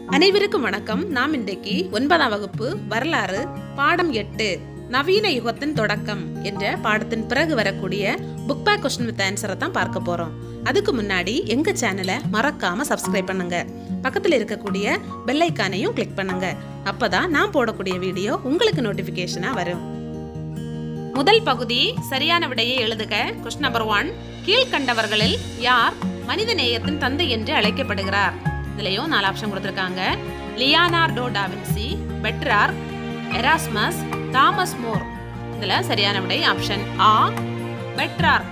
அனைவருக்கும் வணக்கம் நாம் இன்றைக்கு ஒன்பதாம் வகுப்பு வரலாறு பாடம் எட்டு நவீன யுகத்தின் தொடக்கம் என்ற பாடத்தின் பிறகு வரக்கூடிய புக் பேக் கொஸ்டின் வித் ஆன்சரை தான் பார்க்க போறோம் அதுக்கு முன்னாடி எங்க சேனலை மறக்காம சப்ஸ்கிரைப் பண்ணுங்க பக்கத்தில் இருக்கக்கூடிய பெல் ஐக்கானையும் கிளிக் பண்ணுங்க அப்பதான் நான் போடக்கூடிய வீடியோ உங்களுக்கு நோட்டிபிகேஷனா வரும் முதல் பகுதி சரியான விடையை எழுதுக கொஸ்டின் நம்பர் ஒன் கீழ்கண்டவர்களில் யார் மனித நேயத்தின் தந்தை என்று அழைக்கப்படுகிறார் இதுலயும் நாலு ஆப்ஷன் கொடுத்திருக்காங்க Leonardo da Vinci Petrarch Erasmus Thomas More இதுல சரியான விடை ஆப்ஷன் ஆ பெட்ரார்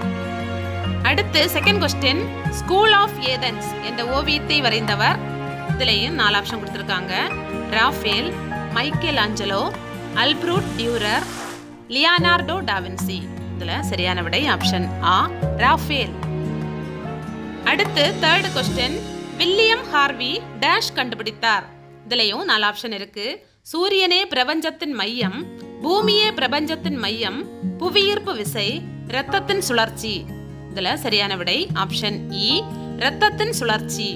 அடுத்து second question School of Athens என்ற ஓவியத்தை வரைந்தவர் இதுலயும் நாலு ஆப்ஷன் கொடுத்திருக்காங்க Raphael Michelangelo Albrecht Durer Leonardo da Vinci இதுல சரியான விடை ஆப்ஷன் ஆ ராஃபேல் அடுத்து third question William Harvey dash கண்டுபிடித்தார் இதுலயும் நாலு ஆப்ஷன் இருக்கு சூரியனே பிரபஞ்சத்தின் மையம் பூமியே பிரபஞ்சத்தின் மையம் புவியீர்ப்பு விசை இரத்தத்தின் சுழற்சி இதுல சரியான விடை ஆப்ஷன் இ இரத்தத்தின் சுழற்சி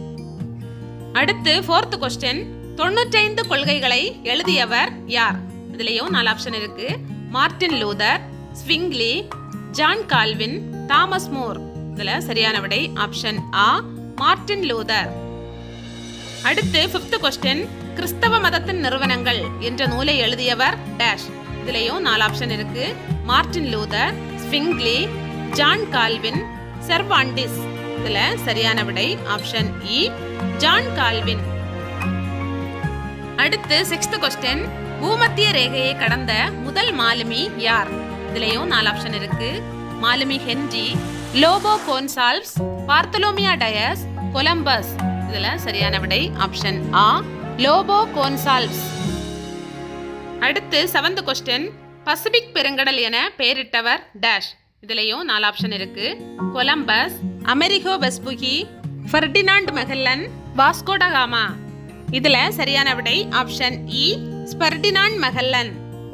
அடுத்து ஃபோர்த் கொஸ்டின் தொண்ணூற்றைந்து கொள்கைகளை எழுதியவர் யார் இதுலயும் நாலு ஆப்ஷன் இருக்கு Martin Luther Zwingli John Calvin Thomas More இதுல சரியான விடை ஆப்ஷன் ஆ மார்டின் லூதர் அடுத்து ஃபிஃப்த் கொஸ்டின் கிறிஸ்தவ மதத்தின் நிறுவனங்கள் என்ற நூலை எழுதியவர் டேஷ் இதுலயும் நாலு ஆப்ஷன் இருக்கு Martin Luther Zwingli John Calvin Cervantes இதுல சரியான விடை ஆப்ஷன் இ ஜான் கால்வின் அடுத்து சிக்ஸ்த் கொஸ்டின் பூமத்திய ரேகையை கடந்த முதல் மாலுமி யார் இதுலயும் நாலு ஆப்ஷன் இருக்கு மாலுமி Henry Lopo Gonsalves Bartholomew Dias Columbus இதுல சரியான விடை ஆப்ஷன் ஆ லோபோ கோன்சால்வ்ஸ் அடுத்து செவன்த் கொஸ்டின் பசிபிக் பெருங்கடல் என பெயரிட்டவர் டேஷ் இதுலயும் நாலு ஆப்ஷன் இருக்கு Columbus Amerigo Vespucci Ferdinand Magellan Vasco da Gama இதுல சரியான விடை ஆப்ஷன் இ ஸ்பெர்டினாண்ட் மெகல்லன்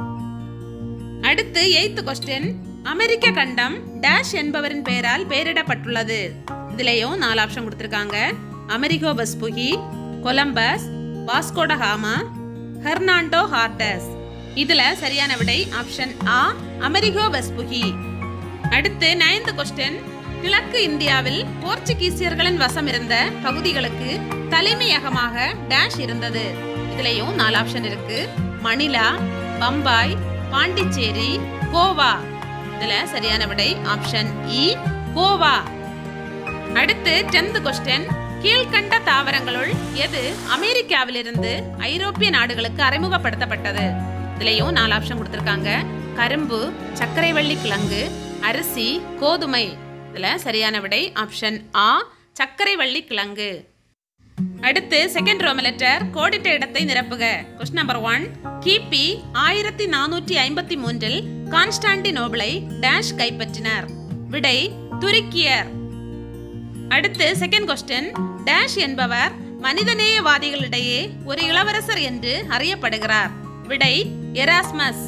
அடுத்து எய்த் கொஸ்டின் அமெரிக்க கண்டம் டேஷ் என்பவரின் பெயரால் பெயரிடப்பட்டுள்ளது இதுலயும் நாலு ஆப்ஷன் கொடுத்திருக்காங்க Amerigo Vespucci Columbus Vasco da Gama Hernando ஹார்டஸ் இதுல சரியான விடை ஆப்ஷன் ஆ அமெரிகோ வெஸ்புகி அடுத்து நைன்த் கொஸ்டின் கிழக்கு இந்தியாவில் போர்ச்சுகீசியர்களின் வசம் இருந்த பகுதிகளுக்கு தலைமையகமாக டேஷ் இருந்தது இதுலயும் நாலு ஆப்ஷன் இருக்கு மணிலா பம்பாய் பாண்டிச்சேரி கோவா இதுல சரியான விடை ஆப்ஷன் இ கோவா அடுத்து டென்த் கொஸ்டின் கீழ்கண்ட தாவரங்களுள் எது அமெரிக்காவிலிருந்து ஐரோப்பிய நாடுகளுக்கு அறிமுகப்படுத்தப்பட்டது இதுலயும் நாலு ஆப்ஷன் கொடுத்திருக்காங்க கரும்பு சர்க்கரைவள்ளி கிழங்கு அரிசி கோதுமை இதுல சரியான விடை ஆப்ஷன் ஆ சர்க்கரைவள்ளி கிழங்கு அடுத்து செகண்ட் ரோம லெட்டர் கோடிட்ட இடத்தை நிரப்புக கொஸ்டின் நம்பர் ஒன் கிபி ஆயிரத்தி நானூற்றி ஐம்பத்தி மூன்றில் கான்ஸ்டாண்டினோபிளை டேஷ் கைப்பற்றினார் விடை துருக்கியர் அடுத்து செகண்ட் கொஸ்டின் டேஷ் என்பவர் மனிதநேயவாதிகளிடையே ஒரு இளவரசர் என்று அறியப்படுகிறார் விடை எராஸ்மஸ்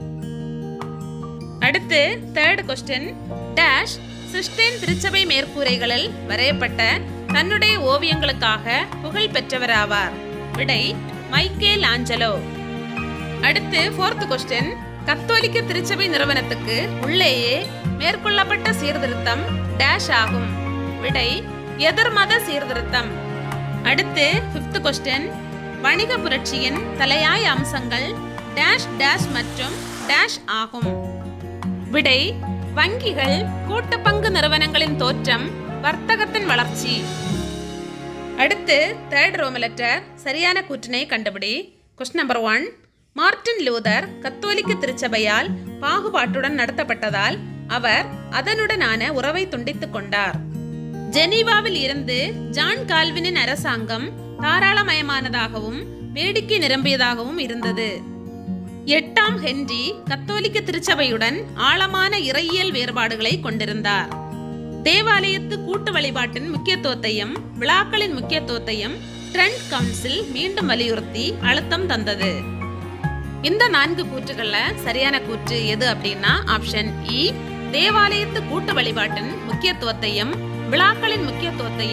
அடுத்து தேர்ட் கொஸ்டின் டேஷ் சிஸ்டேன் திருச்சபை மேற்கூரைகளில் வரையப்பட்ட தன்னுடைய ஓவியங்களுக்காக புகழ் பெற்றவராவார் விடை மைக்கேல் ஆஞ்சலோ அடுத்து ஃபோர்த் கொஸ்டின் கத்தோலிக்க திருச்சபை நிறுவனத்துக்கு உள்ளேயே மேற்கொள்ளப்பட்ட சீர்திருத்தம் டேஷ் ஆகும் விடை எதிர்மத சீர்திருத்தம் அடுத்து ஃபிஃப்த் கொஸ்டின் வணிக புரட்சியின் தலையாய அம்சங்கள் டேஷ் டேஷ் மற்றும் டேஷ் ஆகும் விடை வங்கிகள் கூட்டு பங்கு நிறுவனங்களின் தோற்றம் வர்த்தகத்தின் வளர்ச்சி அடுத்து தேர்ட் ரோம லெட்டர் சரியான கூற்றினை கண்டுபிடி question number one Martin Luther கத்தோலிக்க திருச்சபையால் பாகுபாட்டுடன் நடத்தப்பட்டதால் அவர் அதனுடனான உறவை துண்டித்துக் கொண்டார் ஜெனீவாவில் இருந்து ஜான் கால்வினின் அரசாங்கம் தாராளமயமானதாகவும் வேடிக்கை நிரம்பியதாகவும் இருந்தது எட்டாம் ஹென்றி கத்தோலிக்க திருச்சபையுடன் ஆழமான இறையியல் வேறுபாடுகளை கொண்டிருந்தார் தேவாலயத்து கூட்டு வழிபாட்டின் முக்கியத்துவத்தையும் விழாக்களின் முக்கியத்துவத்தையும் ட்ரெண்ட் கவுன்சில் மீண்டும் வலியுறுத்தி அழுத்தம் தந்தது இந்த நான்கு கூற்றுகள்ல சரியான கூற்று எது அப்படின்னா ஆப்ஷன் இ தேவாலயத்து கூட்டு வழிபாட்டின் முக்கியத்துவத்தையும் விழாக்களின் முக்கியத்துவத்தையும்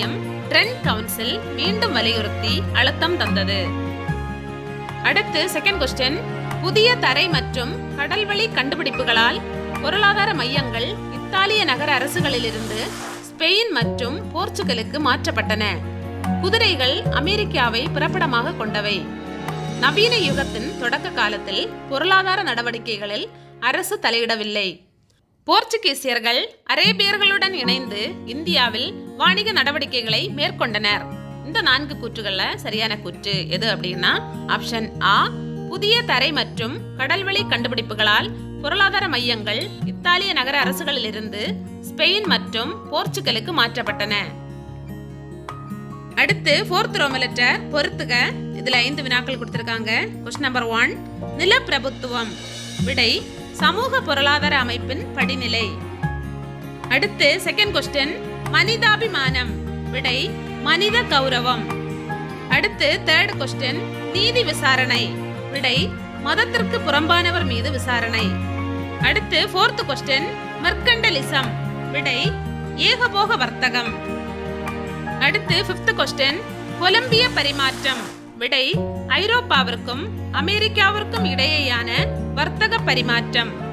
ட்ரெண்ட் கவுன்சில் மீண்டும் வலியுறுத்தி அழுத்தம் தந்தது அடுத்து செகண்ட் கொஸ்டின் புதிய தரை மற்றும் கடல்வழி கண்டுபிடிப்புகளால் பொருளாதார மையங்கள் இத்தாலிய நகர அரசுகளிலிருந்து ஸ்பெயின் மற்றும் போர்ச்சுகலுக்கு மாற்றப்பட்டன குதிரைகள் அமெரிக்காவை பிறப்பிடமாக கொண்டவை நவீன யுகத்தின் தொடக்க காலத்தில் பொருளாதார நடவடிக்கைகளில் அரசு தலையிடவில்லை போர்ச்சுகீசியர்கள் அரேபியர்களுடன் இணைந்து இந்தியாவில் வாணிக நடவடிக்கைகளை மேற்கொண்டனர் இந்த நான்கு கூற்றுகள்ல சரியான கூற்று எது அப்படின்னா ஆப்ஷன் ஆ புதிய தரை மற்றும் கடல்வழி கண்டுபிடிப்புகளால் பொருளாதார மையங்கள் இத்தாலிய நகர அரசுகளிலிருந்து ஸ்பெயின் மற்றும் போர்ச்சுகலுக்கு மாற்றப்பட்டன அடுத்து ஃபோர்த் ரோம லெட்டர் பொறுத்துக இதுல ஐந்து வினாக்கள் கொடுத்திருக்காங்க கொஸ்டின் நம்பர் ஒன் நிலப்பிரபுத்துவம் விடை சமூக பொருளாதார அமைப்பின் படிநிலை அடுத்து செகண்ட் கொஸ்டின் மனிதாபிமானம் விடை மனித கௌரவம் அடுத்து தேர்ட் கொஸ்டின் நீதி விசாரணை விடை மதத்திற்கு புறம்பானவர் மீது விசாரணை அடுத்து ஃபோர்த் கொஸ்டின் மெர்கண்டலிசம் விடை ஏகபோக வர்த்தகம் அடுத்து ஃபிஃப்த் கொஸ்டின் கொலம்பிய பரிமாற்றம் விடை ஐரோப்பாவிற்கும் அமெரிக்காவிற்கும் இடையேயான வர்த்தக பரிமாற்றம்